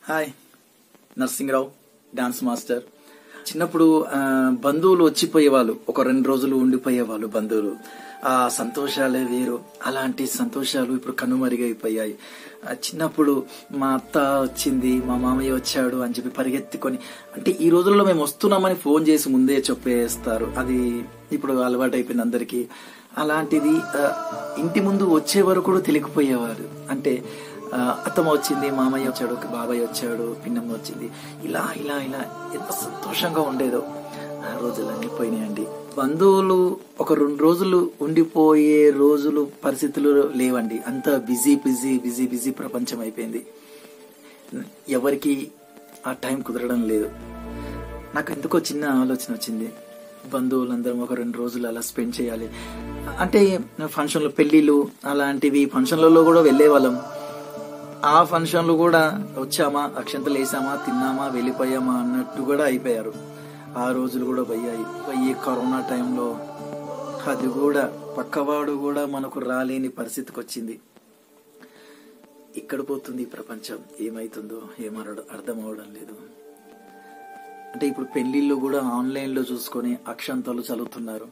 Hi Narsing Rao dance master చిన్నప్పుడు ఆ, బంధువులు వచ్చిపోయేవాళ్ళు ఒక రెండు రోజులు ఉండిపోయేవాళ్ళు బంధువులు ఆ సంతోషాలే వేరు అలాంటి సంతోషాలు ఇప్పుడు కనుమరుగైపోయాయి ఆ, చిన్నప్పుడు మా అత్త వచ్చింది మా మామయ్య వచ్చాడు అని చెప్పి పరిగెత్తుకొని అంటే ఈ రోజుల్లో మేము వస్తున్నామని ఫోన్ చేసి ముందే చెప్పేస్తారు అది ఇప్పుడు అలవాటు అయిపోయింది అందరికీ అలాంటిది ఆ, ఇంటి ముందు వచ్చే వరకు కూడా తెలియకపోయేవారు అంటే ఆ, అత్తమ్మ వచ్చింది మామయ్య వచ్చాడు ఒక బాబాయ్ వచ్చాడు పిన్నమ్మ వచ్చింది ఇలా ఇలా ఇలా ఎంత సంతోషంగా ఉండేదో ఆ రోజులన్నీ పోయినాయండి బంధువులు ఒక రెండు రోజులు ఉండిపోయే రోజులు పరిస్థితులు లేవండి అంత బిజీ బిజీ బిజీ బిజీ ప్రపంచం అయిపోయింది ఎవరికి ఆ టైం కుదరడం లేదు నాకు ఎందుకో చిన్న ఆలోచన వచ్చింది బంధువులందరం ఒక రెండు రోజులు అలా స్పెండ్ చేయాలి అంటే ఫంక్షన్లు పెళ్లిళ్ళు అలాంటివి ఫంక్షన్లలో కూడా వెళ్ళే వాళ్ళం ఆ ఫంక్షన్లు కూడా వచ్చామా అక్షంతలు వేసామా తిన్నామా వెళ్ళిపోయామా అన్నట్టు కూడా అయిపోయారు ఆ రోజులు కూడా పోయాయి ఈ కరోనా టైంలో అది కూడా పక్కవాడు కూడా మనకు రాలేని పరిస్థితికి వచ్చింది ఇక్కడ పోతుంది ఈ ప్రపంచం ఏమైతుందో ఏమో అర్థం అవడం లేదు అంటే ఇప్పుడు పెళ్లిళ్ళు కూడా ఆన్లైన్ లో చూసుకొని అక్షంతలు చదువుతున్నారు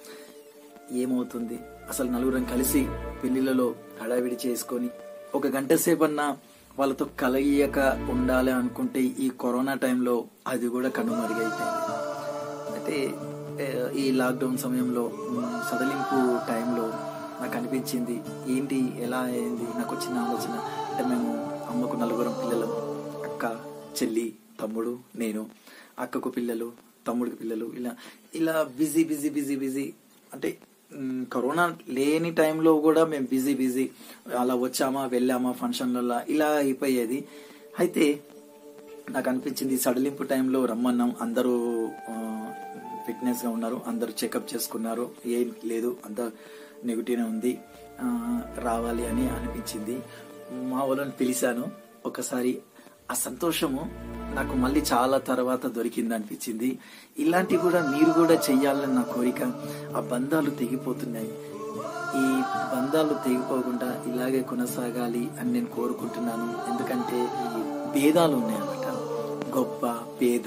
ఏమవుతుంది అసలు నలుగురం కలిసి పెళ్లిళ్ళలో హడావిడి చేసుకొని ఒక గంట సేపన్నా వాళ్ళతో కలయియక ఉండాలి అనుకుంటే ఈ కరోనా టైంలో అది కూడా కనుమరుగైపోయింది అయితే ఏ, ఈ లాక్డౌన్ సమయంలో మ్, సడలింపు టైంలో నాకు అనిపించింది ఏంటి ఎలా అయింది నాకు వచ్చిన ఆలోచన అంటే మేము అమ్మకు నలుగురం పిల్లలు అక్క చెల్లి తమ్ముడు నేను అక్కకు పిల్లలు తమ్ముడికి పిల్లలు ఇలా ఇలా బిజీ బిజీ బిజీ బిజీ అంటే మ్, కరోనా లేని టైంలో కూడా మేము బిజీ బిజీ అలా వచ్చామా వెళ్ళామా ఫంక్షన్లలో ఇలా అయిపోయేది అయితే నాకు అనిపించింది సడలింపు టైంలో రమ్మన్నాం అందరూ ఫిట్నెస్ గా ఉన్నారు అందరూ చెకప్ చేసుకున్నారు ఏం లేదు అంత నెగిటివ్ ఉంది ఆ, రావాలి అని అనిపించింది మా వాళ్ళని పిలిచాను ఒకసారి ఆ సంతోషము నాకు మళ్ళీ చాలా తర్వాత దొరికింది అనిపించింది ఇలాంటి కూడా మీరు కూడా చెయ్యాలని నా కోరిక ఆ బంధాలు తెగిపోతున్నాయి ఈ బంధాలు తెగిపోకుండా ఇలాగే కొనసాగాలి అని నేను కోరుకుంటున్నాను ఎందుకంటే ఈ భేదాలు ఉన్నాయన్నమాట గొప్ప పేద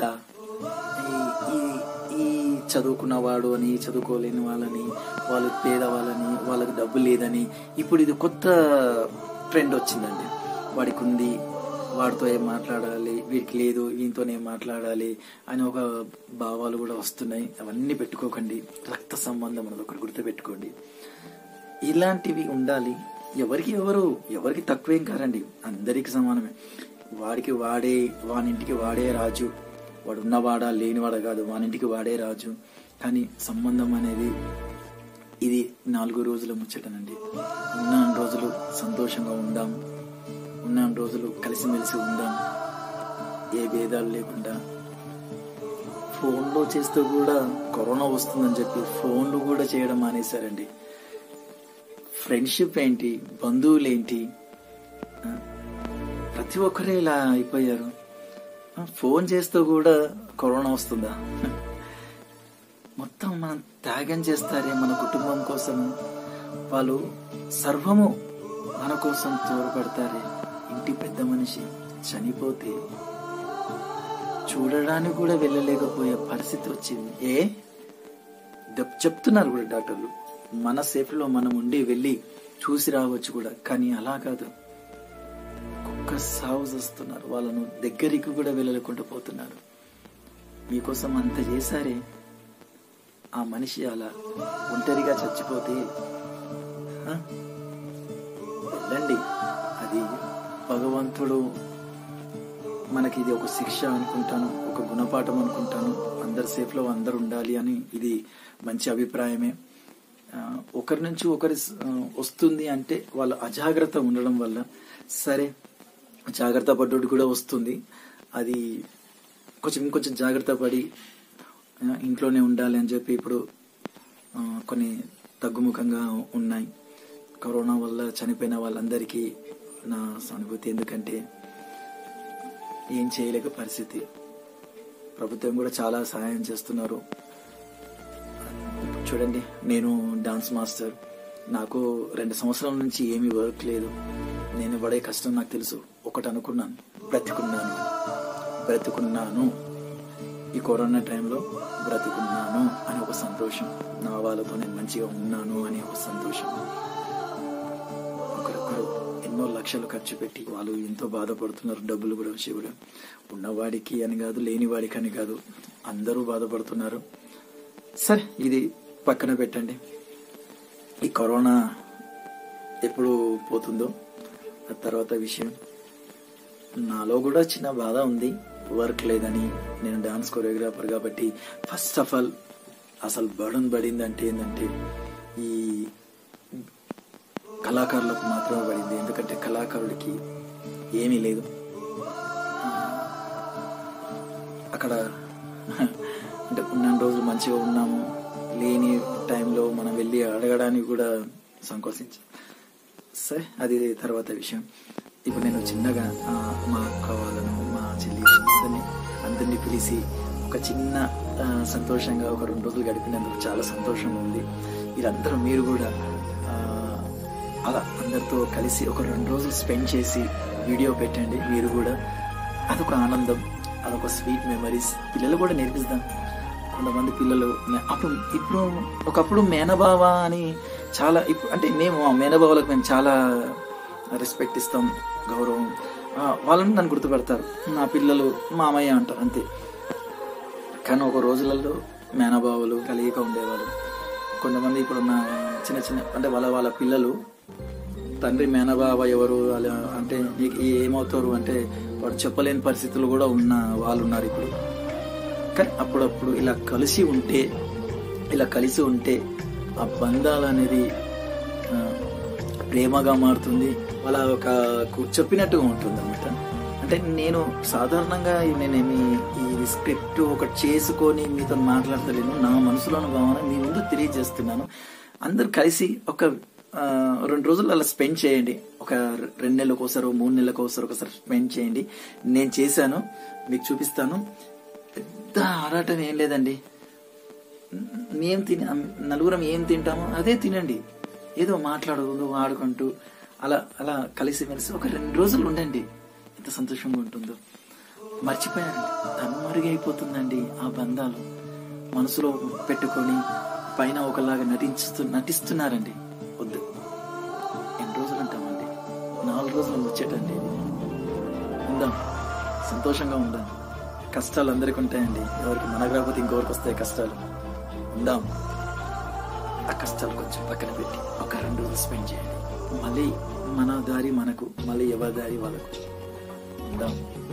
ఈ- ఈ ఈ చదువుకున్నవాడు అని చదువుకోలేని వాళ్ళని వాళ్ళు పేదవాళ్ళని వాళ్ళకి డబ్బు లేదని ఇప్పుడు ఇది కొత్త ట్రెండ్ వచ్చిందండి వాడికి ఉంది వాడితో ఏం మాట్లాడాలి వీడికి లేదు వీనితోనే ఏం మాట్లాడాలి అని ఒక భావాలు కూడా వస్తున్నాయి అవన్నీ పెట్టుకోకండి రక్త సంబంధం అనేది ఒకటి గుర్తుపెట్టుకోండి ఇలాంటివి ఉండాలి ఎవరికి ఎవరు ఎవరికి తక్కువేం కారండి అందరికి సమానమే వాడికి వాడే వానింటికి వాడే రాజు వాడు ఉన్నవాడా లేనివాడా కాదు వానింటికి వాడే రాజు కానీ సంబంధం అనేది ఇది నాలుగు రోజుల ముచ్చటనండి ఉన్న రోజులు సంతోషంగా ఉందాం ఉన్న రోజులు కలిసిమెలిసి ఉందాం ఏ భేదాలు లేకుండా ఫోన్లో చేస్తూ కూడా కరోనా వస్తుందని చెప్పి ఫోన్లు కూడా చేయడం మానేశారండి ఫ్రెండ్షిప్ ఏంటి బంధువులు ఏంటి ఆ, ప్రతి ఒక్కరే ఇలా అయిపోయారు ఆ, ఫోన్ చేస్తూ కూడా కరోనా వస్తుందా మొత్తం మనం త్యాగం చేస్తారే మన కుటుంబం కోసం వాళ్ళు సర్వము మన కోసం తోడ్పడతారే ఇంటి పెద్ద మనిషి చనిపోతే చూడడానికి కూడా వెళ్ళలేకపోయే పరిస్థితి వచ్చింది ఏ దప్- చెప్తున్నారు కూడా డాక్టర్లు మన సేఫ్ లో మనం ఉండి వెళ్ళి చూసి రావచ్చు కూడా కానీ అలా కాదు కుక్క సాగు చేస్తున్నారు వాళ్ళను దగ్గరికి కూడా వెళ్ళలేకుండా పోతున్నారు మీకోసం అంత చేశారే ఆ మనిషి అలా ఒంటరిగా చచ్చిపోతే ఆ? వెళ్ళండి అది భగవంతుడు మనకి ఇది ఒక శిక్ష అనుకుంటాను ఒక గుణపాఠం అనుకుంటాను అందరు సేఫ్ లో అందరు ఉండాలి అని ఇది మంచి అభిప్రాయమే ఆ, ఒకరి నుంచి ఒకరి స్- ఆ, వస్తుంది అంటే వాళ్ళ అజాగ్రత్త ఉండడం వల్ల సరే జాగ్రత్త పడ్డోడు కూడా వస్తుంది అది కొంచెం ఇంకొంచెం జాగ్రత్త పడి ఆ, ఇంట్లోనే ఉండాలి అని చెప్పి ఇప్పుడు ఆ, కొన్ని తగ్గుముఖంగా ఉన్నాయి కరోనా వల్ల చనిపోయిన వాళ్ళందరికీ నా సానుభూతి ఎందుకంటే ఏం చేయలేక పరిస్థితి ప్రభుత్వం కూడా చాలా సహాయం చేస్తున్నారు చూడండి నేను డాన్స్ మాస్టర్ నాకు రెండు సంవత్సరాల నుంచి ఏమీ వర్క్ లేదు నేను పడే కష్టం నాకు తెలుసు ఒక ఒకటి అనుకున్నాను బ్రతికున్నాను బ్రతికున్నాను ఈ కరోనా టైంలో బ్రతికున్నాను అని ఒక సంతోషం నా వాళ్ళతో నేను మంచిగా ఉన్నాను అని ఒక సంతోషం ఒకరొకరు ఎన్నో లక్షలు ఖర్చు పెట్టి వాళ్ళు ఎంతో బాధపడుతున్నారు డబ్బులు కూడా వచ్చి కూడా ఉన్నవాడికి అని కాదు లేనివాడికి అని కాదు అందరూ బాధపడుతున్నారు సరే ఇది పక్కన పెట్టండి ఈ కరోనా ఎప్పుడు పోతుందో ఆ తర్వాత విషయం నాలో కూడా చిన్న బాధ ఉంది వర్క్ లేదని నేను డాన్స్ కొరియోగ్రాఫర్ కాబట్టి ఫస్ట్ ఆఫ్ ఆల్ అసలు బడన్ పడింది అంటే ఏంటంటే ఈ కళాకారులకు మాత్రమే పడింది ఎందుకంటే కళాకారుడికి ఏమీ లేదు ఆ, అక్కడ అంటే ఉన్న రోజులు మంచిగా ఉన్నాము లేని టైంలో మనం వెళ్ళి అడగడానికి కూడా సంకోచించాం సరే అది తర్వాత విషయం ఇప్పుడు నేను చిన్నగా ఆ, మా అక్క వాళ్ళను మా చెల్లి అందరినీ అందరినీ పిలిచి ఒక చిన్న ఆ, సంతోషంగా ఒక రెండు రోజులు గడిపినందుకు చాలా సంతోషంగా ఉంది మీరందరూ మీరు కూడా ఆ, అలా అందరితో కలిసి ఒక రెండు రోజులు స్పెండ్ చేసి వీడియో పెట్టండి మీరు కూడా అదొక ఆనందం అదొక స్వీట్ మెమరీస్ పిల్లలు కూడా నేర్పిస్తాం కొంతమంది పిల్లలు మే- అప్పుడు ఇప్పుడు ఒకప్పుడు మేనబావ అని చాలా ఇప్పుడు అంటే మేము ఆ మేనబావలకు మేము చాలా రెస్పెక్ట్ ఇస్తాం గౌరవం ఆ, వాళ్ళని నన్ను గుర్తుపెడతారు నా పిల్లలు మామయ్య అంటారు అంతే కానీ ఒక రోజులలో మేనబావులు కలిగిక ఉండేవారు కొంతమంది ఇప్పుడున్న చిన్న చిన్న అంటే వాళ్ళ వాళ్ళ పిల్లలు తండ్రి మేనబావ ఎవరు అలా అంటే నీకు ఏమవుతారు అంటే వాడు చెప్పలేని పరిస్థితులు కూడా ఉన్న వాళ్ళు ఉన్నారు ఇప్పుడు కానీ అప్పుడప్పుడు ఇలా కలిసి ఉంటే ఇలా కలిసి ఉంటే ఆ బంధాలు అనేది ఆ, ప్రేమగా మారుతుంది వాళ్ళ ఒక కు- చెప్పినట్టుగా ఉంటుంది అనమాట అంటే నేను సాధారణంగా నేనేమి ఈ స్క్రిప్ట్ ఒకటి చేసుకొని మీతో మాట్లాడతలేను నా మనసులోని భావన మీ ముందు తెలియజేస్తున్నాను అందరు కలిసి ఒక ఆ, రెండు రోజులు అలా స్పెండ్ చేయండి ఒక రెండు నెలలకు ఒకసారి మూడు నెలలకు ఒకసారి ఒకసారి స్పెండ్ చేయండి నేను చేశాను మీకు చూపిస్తాను పెద్ద ఆరాటం ఏం లేదండి మేము తిన నలుగురం ఏం తింటామో అదే తినండి ఏదో మాట్లాడుకుంటూ ఆడుకుంటూ అలా అలా కలిసి మెలిసి ఒక రెండు రోజులు ఉండండి ఎంత సంతోషంగా ఉంటుందో మర్చిపోయారండి కనుమరుగైపోతుందండి ఆ బంధాలు మనసులో పెట్టుకొని పైన ఒకలాగా నటించుతూ నటిస్తున్నారండి వద్దు ఎన్ని రోజులు ఉంటామండి నాలుగు రోజులు ముచ్చటండి ఇది ఉందాం సంతోషంగా ఉందాం కష్టాలు అందరికి ఉంటాయండి ఎవరికి మనకు రాకపోతే ఇంకొకరికి వస్తాయి కష్టాలు ఉందాం ఆ కష్టాలు కొంచెం పక్కన పెట్టి ఒక రెండు రోజులు స్పెండ్ చేయండి మళ్ళీ మన దారి మనకు మళ్ళీ ఎవరి దారి వాళ్ళకు ఉందాం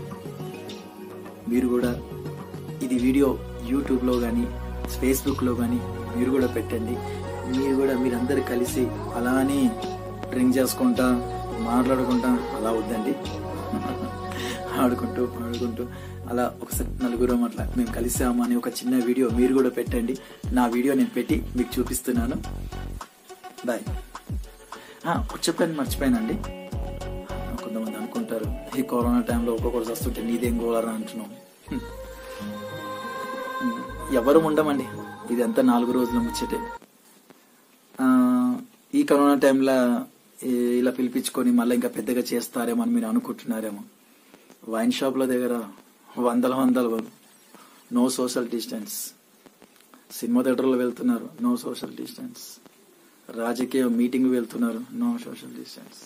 మీరు కూడా ఇది వీడియో యూట్యూబ్లో కానీ ఫేస్బుక్లో కానీ మీరు కూడా పెట్టండి మీరు కూడా మీరందరు కలిసి అలానే డ్రింక్ చేసుకుంటా మాట్లాడుకుంటా అలా వద్దండి ఆడుకుంటూ ఆడుకుంటూ అలా ఒకసారి నలుగురం అట్లా మేము కలిసాము అని ఒక చిన్న వీడియో మీరు కూడా పెట్టండి నా వీడియో నేను పెట్టి మీకు చూపిస్తున్నాను బాయ్ చెప్పాను మర్చిపోయానండి కొంతమంది అనుకుంటారు ఈ కరోనా టైంలో ఒక్కొక్కరు వస్తుంటే నీదేం గోలరా అంటున్నాం హ్మ్. ఎవరు ఉండమండి ఇది అంతా నాలుగు రోజుల ముచ్చటే ఆ, ఈ కరోనా టైంలో ఈ- ఇలా పిలిపించుకొని మళ్ళీ ఇంకా పెద్దగా చేస్తారేమో అని మీరు అనుకుంటున్నారేమో వైన్ షాప్ల దగ్గర వందల వందల నో సోషల్ డిస్టెన్స్ సినిమా థియేటర్లో వెళ్తున్నారు నో సోషల్ డిస్టెన్స్ రాజకీయ మీటింగ్ వెళ్తున్నారు నో సోషల్ డిస్టెన్స్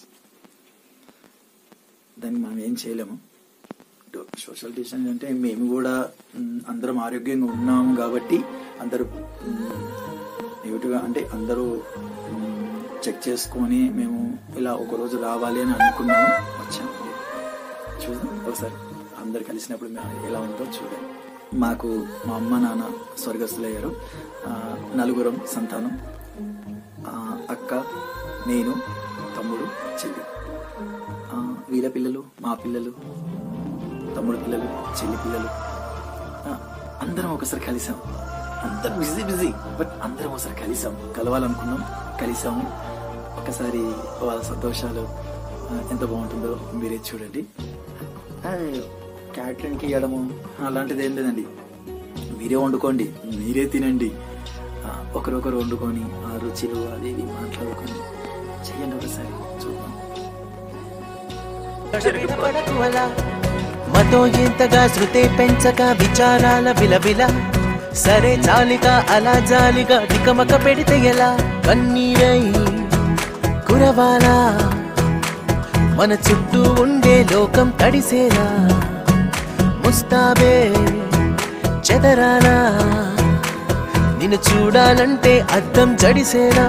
దాన్ని మనం ఏం చేయలేము సోషల్ డిస్టెన్స్ అంటే మేము కూడా మ్, అందరం ఆరోగ్యంగా ఉన్నాము కాబట్టి అందరూ నెగిటివ్గా అంటే అందరూ చెక్ చేసుకొని మేము ఇలా ఒక రోజు రావాలి అని అనుకున్నాము వచ్చాము చూద్దాం ఒకసారి అందరు కలిసినప్పుడు మేము ఎలా ఉందో చూడండి మాకు మా అమ్మ నాన్న స్వర్గస్థులయ్యారు ఆ, నలుగురం సంతానం ఆ, అక్క నేను తమ్ముడు చెల్లి ఆ, వీళ్ళ పిల్లలు మా పిల్లలు తమ్ముడు పిల్లలు చెల్లి పిల్లలు ఆ, అందరం ఒకసారి కలిసాం అందరం బిజీ బిజీ బట్ అందరం ఒకసారి కలిసాం కలవాలనుకున్నాం కలిసాము ఒకసారి వాళ్ళ సంతోషాలు ఆ, ఎంత బాగుంటుందో మీరే చూడండి క్యాటరింగ్కి ఇవ్వడము అలాంటిది ఏం లేదండి మీరే వండుకోండి మీరే తినండి ఆ, ఒకరొకరు వండుకొని ఆ రుచులు అవి ఇవి మాట్లాడుకొని చెయ్యండి ఒకసారి చూద్దాం పడకువలా మతో ఎంతగా శృతే పెంచక విచారాల విలవిల సరే చాలిక అలా జాలిగా తికమక పెడితే ఎలా కన్నీరై కురవాలా మన చుట్టూ ఉండే లోకం తడిసేలా ముస్తాబే చెదరాలా నిన్ను చూడాలంటే అద్దం జడిసేలా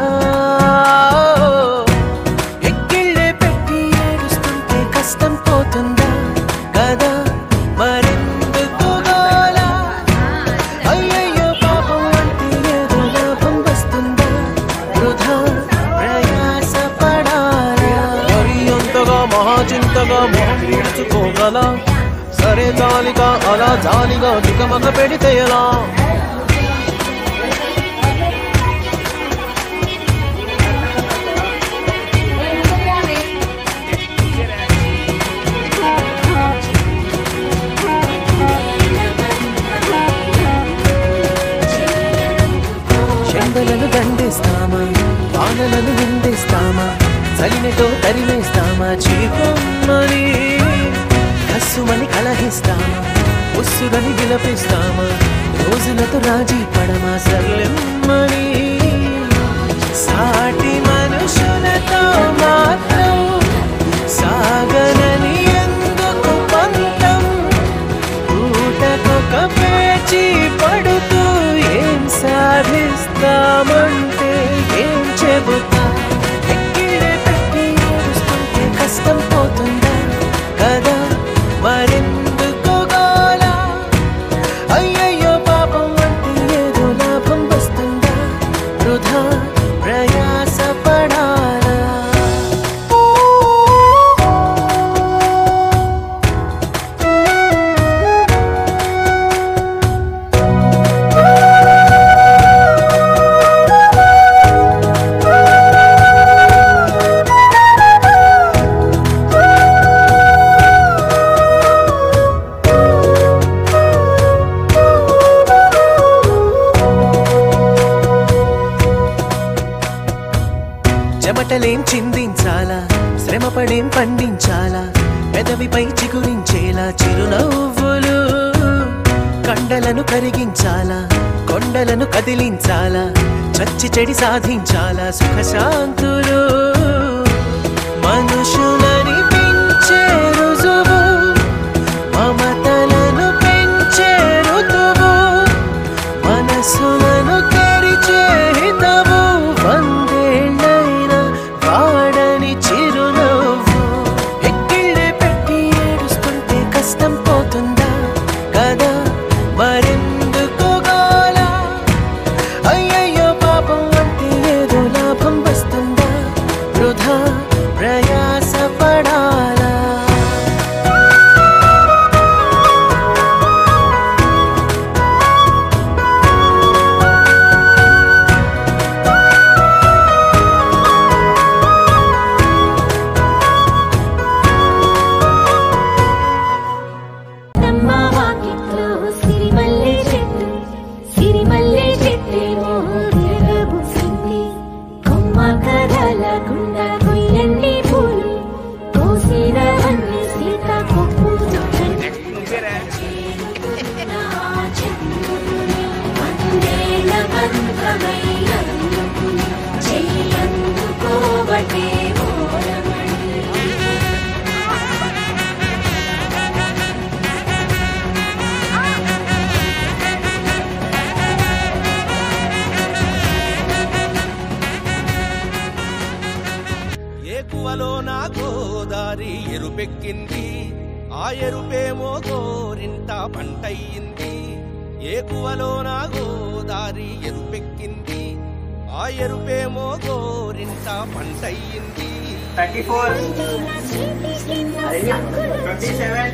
ఎక్కిళ్ళే పెట్టి ఏడుస్తుంటే కష్టం పోతుందా కదా మరెందుకు గోలా అయ్యయ్యో పాపం అంటే ఏదో లాభం వస్తుందా వృధా ప్రయాస పడాలా మరి అంతగా మహాచింతగా మొహం ముడుచుకోగల సరే జాలిగా అలా జాలిగా తికమక పెడితే ఎలా చెండలను దండిస్తామా వానలను నిందిస్తామా చలినతో తరిమేస్తామా చీపమ్మని కస్సుమని కలహిస్తామా ఉస్సురని విలపిస్తామా రోజులతో రాజీ పడమా సర్లెమ్మని సాటి మనుషులతో మాత్రం సాగనని ఎందుకు పంతం పూటకొక పేచి పడుతూ ఏం సాధిస్తామంటే ఏం చెబుతా ఎక్కిడే పెట్టి ఏడుస్తుంటే కష్టం పోతుందా కదా మరెందుకు గోలా అయ్యయ్యో పాపం అంటే ఏదో లాభం వస్తుందా వృధా ప్రయాస పడాలా చెమటలేం చిందించాలా శ్రమపడేం పండించాలా పెదవిపై చిగురించేలా చిరునవ్వులు కండలను కరిగించాలా కొండలను కదిలించాలా చచ్చి చెడి సాధించాలా సుఖశాంతులు మనుషులని పెంచే రుజువు మమతలను పెంచే ఋతువు మనసులను తెరిచే హితవు వందేళ్ళైన వాడని చిరునవ్వు ఎక్కిళ్ళే పెట్టి ఏడుస్తుంటే కష్టం పోతుందా కదా మరెందుకు గోలా అయ్యయ్యో పాపం అంటే ఏదో లాభం వస్తుందా వృధా ప్రయాస పడాలా తమ్మ వాకిట్లో సిరిమల్లె చెట్టు సిరిమల్లె చెట్టేమో తిరగబూసింది కొమ్మ కదలకుండా కొయ్యండి పూలు కోసిరవన్నీ సీత కొప్పు వందేల మంత్రమై అందుకుని చెయ్యందుకోబట్టే ఓరమణి ఏకువలో నా గోదారి ఎరుపెక్కింది ఆ ఎరుపేమో గోరింట పంటయ్యింది ఏకువలో నా గోదారి ఎరుపెక్కింది ఆ ఎరుపేమో గోరింట పంటయ్యింది thirty four twenty seven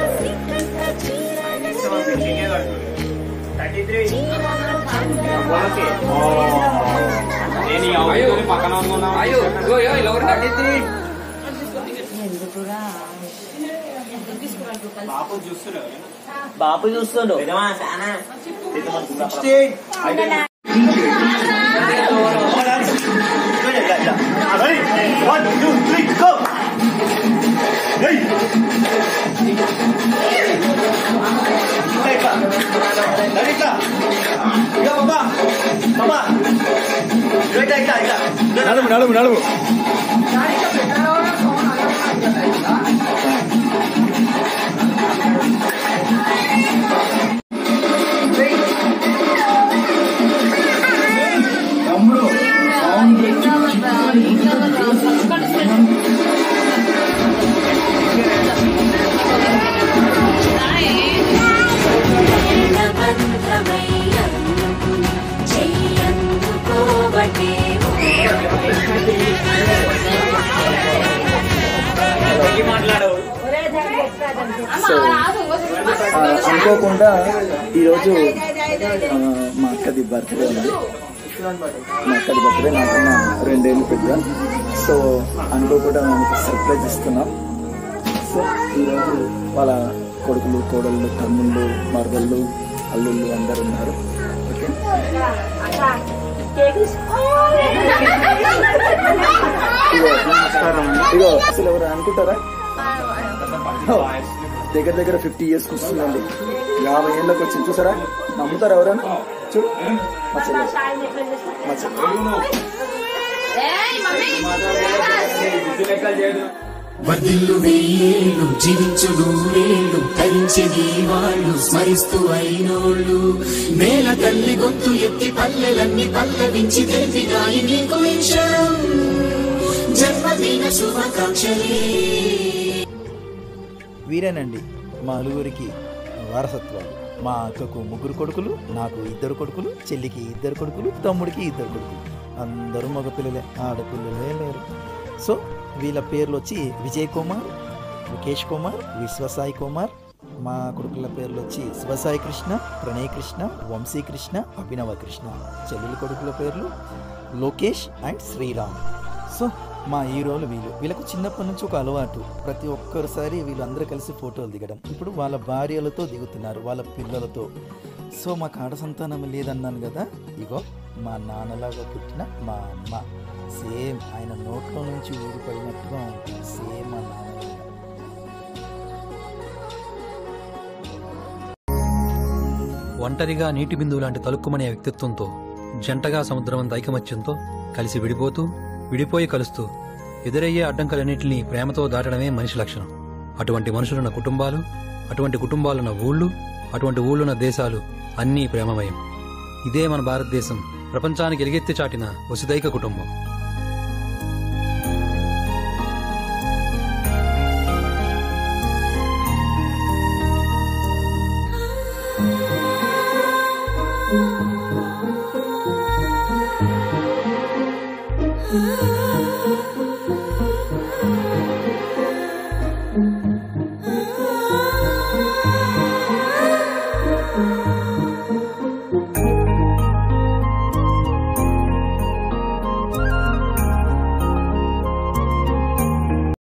thirty three okay నేను ఈ అవుతుంది పక్కన ఉన్నా అయ్యో ఇగో ఇగో ఇలా ఒకటి థర్టీ త్రీ బాపు చూస్తున్నావు బాబు చూస్తుండు sixteen one two three go ఇక బాబా బాబా ఇట్లా ఇట్లా ఇట్లా నడుము నడుము నడుము తమ్ముడు మంత్రమయ్యందుకుని చెయ్యందుకోవటేమో మాట్లాడవు సో ఆ, అనుకోకుండా ఈరోజు ఆ, మా అక్కది బర్త్డే ఉంది మా అక్కది బర్త్డే నాకన్నా రెండేళ్ళు పెద్ద సో అనుకోకుండా మేము సర్ప్రైజ్ ఇస్తున్నాం సో ఈరోజు వాళ్ళ కొడుకులు కోడళ్ళు తమ్ముళ్ళు మరదళ్ళు అల్లుళ్ళు అందరు ఉన్నారు ఓకే ఇగో ఇగో అసలు ఎవరు అనుకుంటారా ఓ, దగ్గర దగ్గర ఫిఫ్టీ ఇయర్స్ వస్తుందండి యాభై ఏళ్ళకి వచ్చింది చూసారా నమ్ముతారా ఎవరైనా చూడు మా చెల్లె మా చెల్లె వర్ధిల్లు వెయ్యేళ్ళు జీవించు నూరేళ్ళు తరించేది వాళ్ళు స్మరిస్తూ అయినోళ్ళు నేల తల్లి గొంతు ఎత్తి పల్లెలన్నీ పల్లవించి తెలివిగాయి నీకు విషయం జన్మదిన శుభాకాంక్షలే వీరేనండి మా నలుగురికి వారసత్వాలు మా అక్కకు ముగ్గురు కొడుకులు నాకు ఇద్దరు కొడుకులు చెల్లికి ఇద్దరు కొడుకులు తమ్ముడికి ఇద్దరు కొడుకులు అందరూ మగపిల్లలే ఆడపిల్లలే లేరు సో వీళ్ళ పేర్లు వచ్చి విజయ్ కుమార్ ముఖేష్ కుమార్ విశ్వసాయి కుమార్ మా కొడుకుల పేర్లు వచ్చి శివసాయి కృష్ణ ప్రణయ్ కృష్ణ వంశీ కృష్ణ అభినవ కృష్ణ చెల్లెల కొడుకుల పేర్లు లోకేష్ అండ్ శ్రీరామ్ సో మా హీరోలు వీళ్ళు వీళ్ళకు చిన్నప్పటి నుంచి ఒక అలవాటు ప్రతి ఒక్కరిసారి వీళ్ళందరూ కలిసి ఫోటోలు దిగడం ఇప్పుడు వాళ్ళ భార్యలతో దిగుతున్నారు వాళ్ళ పిల్లలతో సో మాకు ఆడ సంతానం లేదన్నాను కదా ఇగో మా నాన్నలాగా పుట్టిన మా అమ్మ సేమ్ ఆయన నోట్లో నుంచి ఊడిపడినట్టుగా ఉంటుంది సేమ్ మా నాన్న ఒంటరిగా నీటి బిందువు లాంటి తలుక్కుమనే వ్యక్తిత్వంతో జంటగా సముద్రమంత ఐకమత్యంతో కలిసి విడిపోతూ విడిపోయి కలుస్తూ ఎదురయ్యే అడ్డంకులన్నింటినీ ప్రేమతో దాటడమే మనిషి లక్షణం అటువంటి మనుషులున్న కుటుంబాలు అటువంటి కుటుంబాలున్న ఊళ్ళు అటువంటి ఊళ్ళున్న దేశాలు అన్నీ ప్రేమమయం ఇదే మన భారతదేశం ప్రపంచానికి ఎలుగెత్తి చాటిన వసుదైక కుటుంబం ఆ